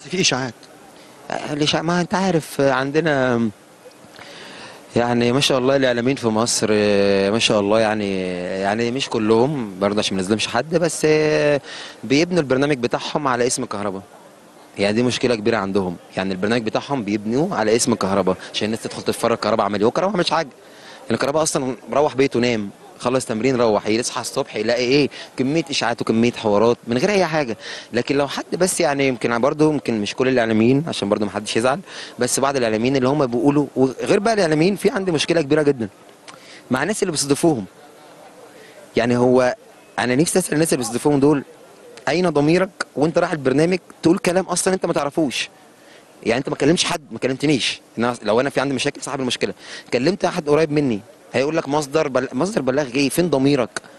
في اشاعات ليش ما انت عارف عندنا يعني ما شاء الله الاعلاميين في مصر آه، ما شاء الله يعني يعني مش كلهم برضه عشان ما نظلمش حد بس آه، بيبنوا البرنامج بتاعهم على اسم كهرباء يعني دي مشكله كبيره عندهم يعني البرنامج بتاعهم بيبنوه على اسم كهرباء عشان الناس تدخل تتفرج كهرباء عمل ايه وكهرباء ما عملش حاجه يعني كهرباء اصلا روح بيته نام خلص تمرين روح يصحى الصبح يلاقي ايه كميه اشاعات وكميه حوارات من غير اي حاجه لكن لو حد بس يعني يمكن برضه يمكن مش كل الاعلاميين عشان برضه ما حدش يزعل بس بعض الاعلاميين اللي هم بيقولوا وغير بقى الاعلاميين في عندي مشكله كبيره جدا مع الناس اللي بيستضيفوهم يعني هو انا نفسي اسال الناس اللي بيستضيفوهم دول اين ضميرك وانت رايح البرنامج تقول كلام اصلا انت ما تعرفوش يعني انت ما كلمتش حد ما كلمتنيش إن أنا- لو انا في عندي مشاكل صاحب المشكله كلمت حد قريب مني هيقول لك مصدر بل... مصدر بلاغ ايه فين ضميرك